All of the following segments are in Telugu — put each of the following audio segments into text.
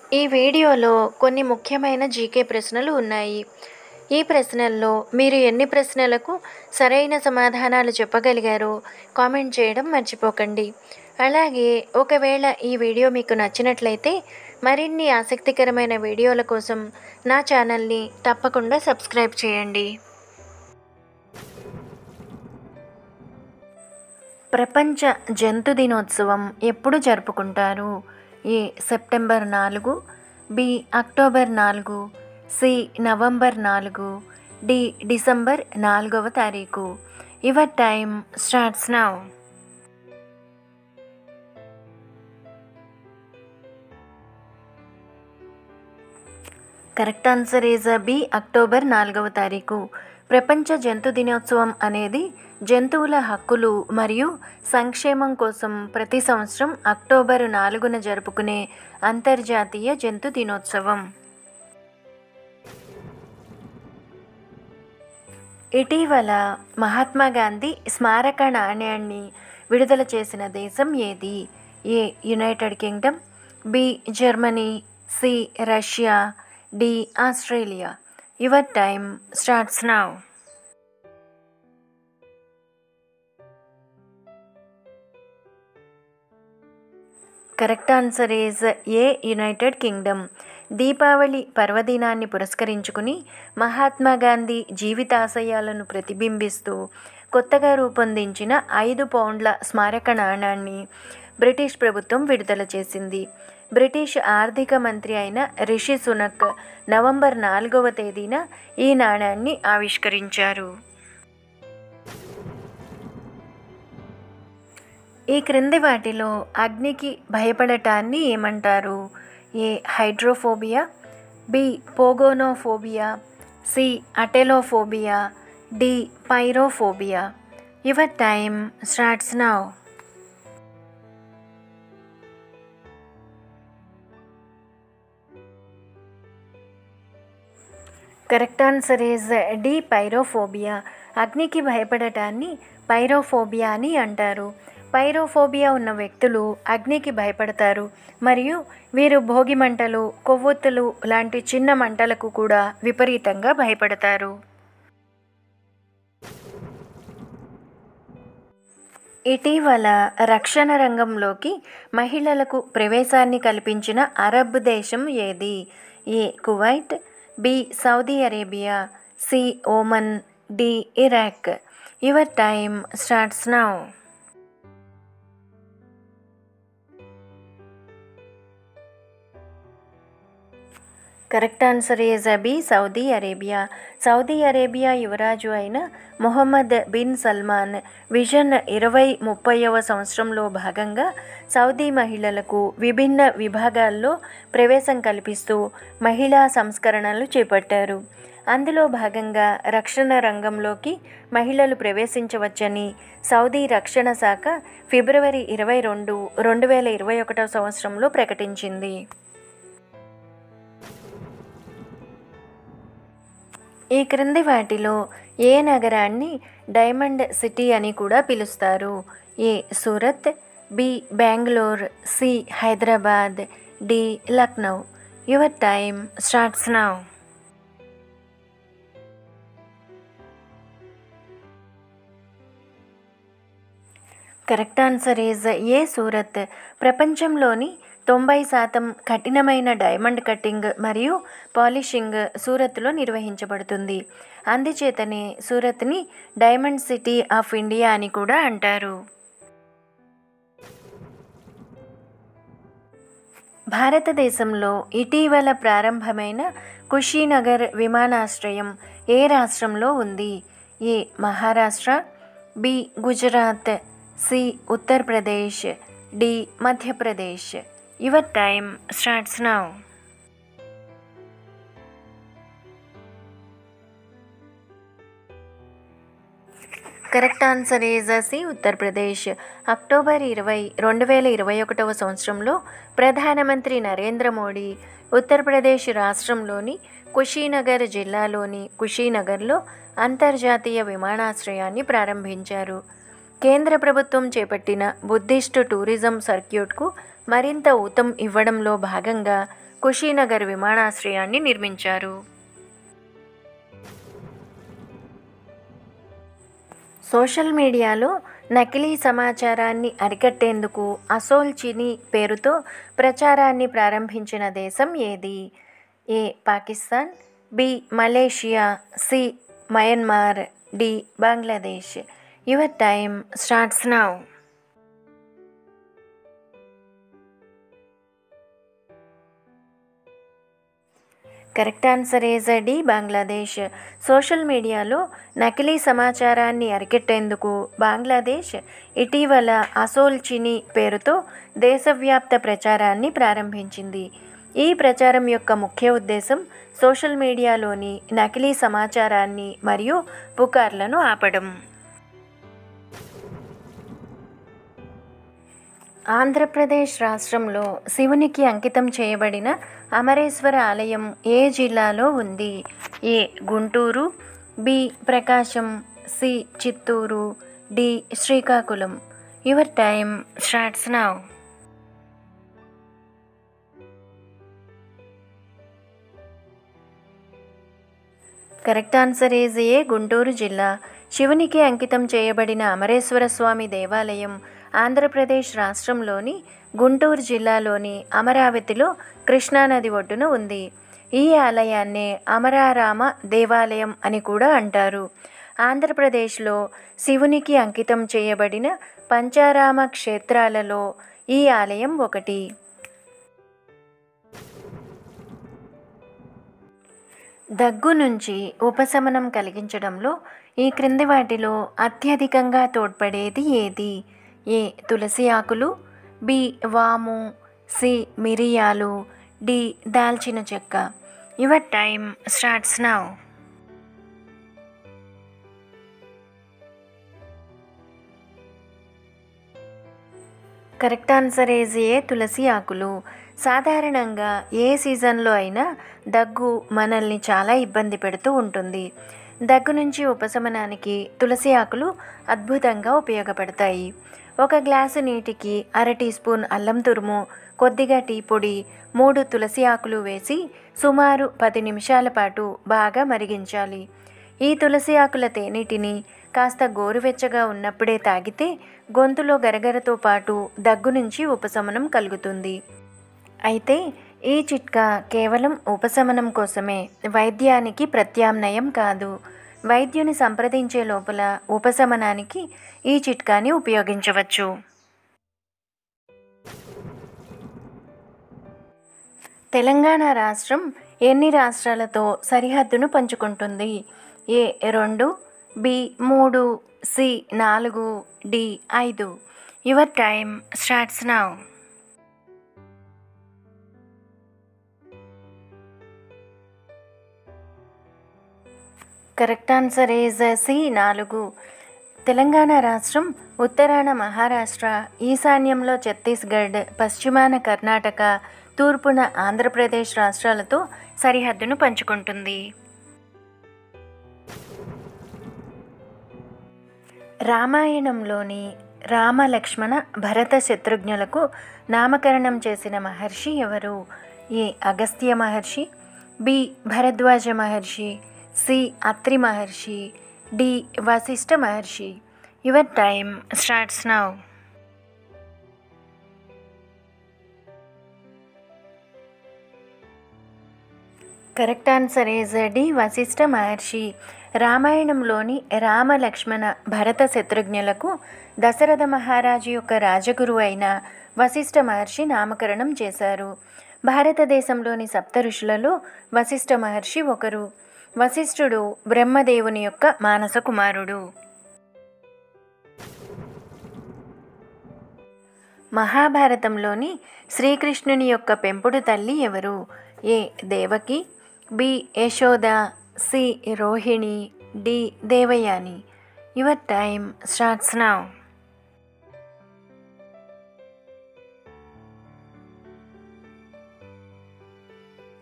ఈ వీడియోలో కొన్ని ముఖ్యమైన జీకే ప్రశ్నలు ఉన్నాయి ఈ ప్రశ్నల్లో మీరు ఎన్ని ప్రశ్నలకు సరైన సమాధానాలు చెప్పగలిగారో కామెంట్ చేయడం మర్చిపోకండి అలాగే ఒకవేళ ఈ వీడియో మీకు నచ్చినట్లయితే మరిన్ని ఆసక్తికరమైన వీడియోల కోసం నా ఛానల్ని తప్పకుండా సబ్స్క్రైబ్ చేయండి ప్రపంచ జంతు దినోత్సవం ఎప్పుడు జరుపుకుంటారు ఏ సెప్టెంబర్ నాలుగు బి అక్టోబర్ నాలుగు సి నవంబర్ నాలుగు డి డిసెంబర్ నాలుగవ తారీఖు your time starts now correct answer is B October నాలుగవ తారీఖు ప్రపంచ జంతు దినోత్సవం అనేది జంతువుల హక్కులు మరియు సంక్షేమం కోసం ప్రతి సంవత్సరం అక్టోబర్ నాలుగున జరుపుకునే అంతర్జాతీయ జంతు దినోత్సవం ఇటీవల మహాత్మా గాంధీ స్మారక నాణ్యాన్ని విడుదల చేసిన దేశం ఏది A United Kingdom B Germany C Russia D Australia your time starts now correct answer is A United Kingdom Deepavali పర్వదినాన్ని పురస్కరించుకుని మహాత్మా గాంధీ జీవితాశయాలను ప్రతిబింబిస్తూ కొత్తగా రూపొందించిన ఐదు పౌండ్ల స్మారక నాణాన్ని బ్రిటిష్ ప్రభుత్వం విడుదల చేసింది బ్రిటిష్ ఆర్థిక మంత్రి అయిన రిషి సునక్ నవంబర్ నాలుగవ తేదీన ఈ నాణాన్ని ఆవిష్కరించారు ఈ క్రింది వాటిలో అగ్నికి భయపడటాన్ని ఏమంటారు A hydrophobia B pogonophobia C atelophobia D pyrophobia your time starts now correct answer is D pyrophobia అగ్నికి భయపడటాన్ని పైరోఫోబియా అని అంటారు పైరోఫోబియా ఉన్న వ్యక్తులు అగ్నికి భయపడతారు మరియు వీరు భోగి మంటలు కొవ్వొత్తులు లాంటి చిన్న మంటలకు కూడా విపరీతంగా భయపడతారు ఇటీవల రక్షణ రంగంలోకి మహిళలకు ప్రవేశాన్ని కల్పించిన అరబ్ దేశం ఏది A Kuwait B Saudi Arabia C Oman D Iraq your time starts now correct answer is B Saudi Arabia Saudi Arabia యువరాజు అయిన మొహమ్మద్ బిన్ సల్మాన్ విజన్ ఇరవై ముప్పైవ సంవత్సరంలో భాగంగా సౌదీ మహిళలకు విభిన్న విభాగాల్లో ప్రవేశం కల్పిస్తూ మహిళా సంస్కరణలు చేపట్టారు అందులో భాగంగా రక్షణ రంగంలోకి మహిళలు ప్రవేశించవచ్చని సౌదీ రక్షణ శాఖ ఫిబ్రవరి ఇరవై రెండు రెండు వేల ఇరవై ఒకటవ సంవత్సరంలో ప్రకటించింది ఈ క్రింది వాటిలో ఏ నగరాన్ని డైమండ్ సిటీ అని కూడా పిలుస్తారు A Surat B Bangalore C Hyderabad D Lucknow your time starts now correct answer is A Surat ప్రపంచంలోని తొంభై శాతం కఠినమైన డైమండ్ కట్టింగ్ మరియు పాలిషింగ్ సూరత్లో నిర్వహించబడుతుంది అందుచేతనే సూరత్ని డైమండ్ సిటీ ఆఫ్ ఇండియా అని కూడా అంటారు భారతదేశంలో ఇటీవల ప్రారంభమైన కుషీనగర్ విమానాశ్రయం ఏ రాష్ట్రంలో ఉంది A Maharashtra B Gujarat C Uttar Pradesh D Madhya Pradesh your time starts now correct answer is C Uttar Pradesh October ఇరవై రెండు వేల ఇరవై ఒకటవ సంవత్సరంలో ప్రధానమంత్రి నరేంద్ర మోడీ ఉత్తరప్రదేశ్ రాష్ట్రంలోని కుషీనగర్ జిల్లాలోని కుషీనగర్లో అంతర్జాతీయ విమానాశ్రయాన్ని ప్రారంభించారు కేంద్ర ప్రభుత్వం చేపట్టిన బుద్ధిస్ట్ టూరిజం సర్క్యూట్కు మరింత ఊతం ఇవ్వడంలో భాగంగా కుషీనగర్ విమానాశ్రయాన్ని నిర్మించారు సోషల్ మీడియాలో నకిలీ సమాచారాన్ని అరికట్టేందుకు అసోల్ చిని పేరుతో ప్రచారాన్ని ప్రారంభించిన దేశం ఏది A Pakistan B Malaysia C Myanmar D Bangladesh your time starts now correct answer is D Bangladesh social మీడియాలో నకిలీ సమాచారాన్ని అరికెట్టేందుకు బంగ్లాదేశ్ ఇటీవల అసోల్ చిని పేరుతో దేశవ్యాప్త ప్రచారాన్ని ప్రారంభించింది ఈ ప్రచారం యొక్క ముఖ్య ఉద్దేశం సోషల్ మీడియాలోని నకిలీ సమాచారాన్ని మరియు పుకార్లను ఆపడం ఆంధ్రప్రదేశ్ రాష్ట్రంలో శివునికి అంకితం చేయబడిన అమరేశ్వర ఆలయం ఏ జిల్లాలో ఉంది A Guntur B Prakasam C Chittoor D Srikakulam your time starts now correct answer is A Guntur జిల్లా శివునికి అంకితం చేయబడిన అమరేశ్వర స్వామి దేవాలయం ఆంధ్రప్రదేశ్ రాష్ట్రంలోని గుంటూరు జిల్లాలోని అమరావతిలో కృష్ణానది ఒడ్డున ఉంది ఈ ఆలయాన్నే అమరారామ దేవాలయం అని కూడా అంటారు ఆంధ్రప్రదేశ్లో శివునికి అంకితం చేయబడిన పంచారామ క్షేత్రాలలో ఈ ఆలయం ఒకటి దగ్గు నుంచి ఉపశమనం కలిగించడంలో ఈ క్రింది వాటిలో అత్యధికంగా తోడ్పడేది ఏది ఏ తులసి ఆకులు బి వాము సి మిరియాలు డి దాల్చిన చెక్క your time starts now correct answer is A తులసి ఆకులు సాధారణంగా ఏ సీజన్లో అయినా దగ్గు మనల్ని చాలా ఇబ్బంది పెడుతూ ఉంటుంది దగ్గు నుంచి ఉపశమనానికి తులసి ఆకులు అద్భుతంగా ఉపయోగపడతాయి ఒక గ్లాసు నీటికి అర టీ స్పూన్ అల్లం తురుము కొద్దిగా టీ పొడి మూడు తులసి ఆకులు వేసి సుమారు పది నిమిషాల పాటు బాగా మరిగించాలి ఈ తులసి ఆకుల తేనీటిని కాస్త గోరువెచ్చగా ఉన్నప్పుడే తాగితే గొంతులో గరగరతో పాటు దగ్గు నుంచి ఉపశమనం కలుగుతుంది అయితే ఈ చిట్కా కేవలం ఉపశమనం కోసమే వైద్యానికి ప్రత్యామ్నాయం కాదు వైద్యుని సంప్రదించే లోపల ఉపశమనానికి ఈ చిట్కాని ఉపయోగించవచ్చు తెలంగాణ రాష్ట్రం ఎన్ని రాష్ట్రాలతో సరిహద్దును పంచుకుంటుంది ఏ రెండు బి మూడు సి నాలుగు డి ఐదు your time starts now correct answer is C నాలుగు తెలంగాణ రాష్ట్రం ఉత్తరాన మహారాష్ట్ర ఈశాన్యంలో ఛత్తీస్గఢ్ పశ్చిమాన కర్ణాటక తూర్పున ఆంధ్రప్రదేశ్ రాష్ట్రాలతో సరిహద్దును పంచుకుంటుంది రామాయణంలోని రామ లక్ష్మణ భరత శత్రుఘ్నులకు నామకరణం చేసిన మహర్షి ఎవరు ఏ అగస్త్య మహర్షి బి భరద్వాజ మహర్షి సి అత్రి మహర్షి డి వశిష్ఠ మహర్షి your time starts now correct answer is D Vashishtha మహర్షి రామాయణంలోని రామ లక్ష్మణ భరత శత్రుఘ్నులకు దశరథ మహారాజు యొక్క రాజగురు అయిన వశిష్ఠ మహర్షి నామకరణం చేశారు భారతదేశంలోని సప్త ఋషులలో వశిష్ఠ మహర్షి ఒకరు వశిష్ఠుడు బ్రహ్మదేవుని యొక్క మానస కుమారుడు మహాభారతంలోని శ్రీకృష్ణుని యొక్క పెంపుడు తల్లి ఎవరు A Devaki B Yashoda C Rohini D Devayani your time starts now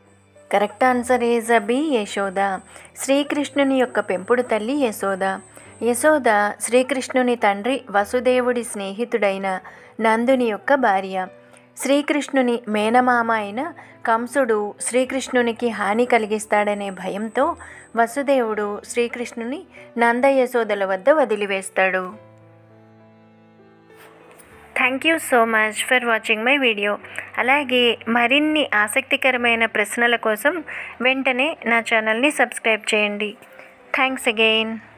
correct answer is B Yashoda శ్రీకృష్ణుని యొక్క పెంపుడు తల్లి యశోద యశోద శ్రీకృష్ణుని తండ్రి వసుదేవుడి స్నేహితుడైన నందుని యొక్క భార్య శ్రీకృష్ణుని మేనమామ అయిన కంసుడు శ్రీకృష్ణునికి హాని కలిగిస్తాడనే భయంతో వసుదేవుడు శ్రీకృష్ణుని నంద యశోదల వద్ద వదిలివేస్తాడు thank you so much for watching my video అలాగే మరిన్ని ఆసక్తికరమైన ప్రశ్నల కోసం వెంటనే నా ఛానల్ని సబ్స్క్రైబ్ చేయండి థ్యాంక్స్ అగైన్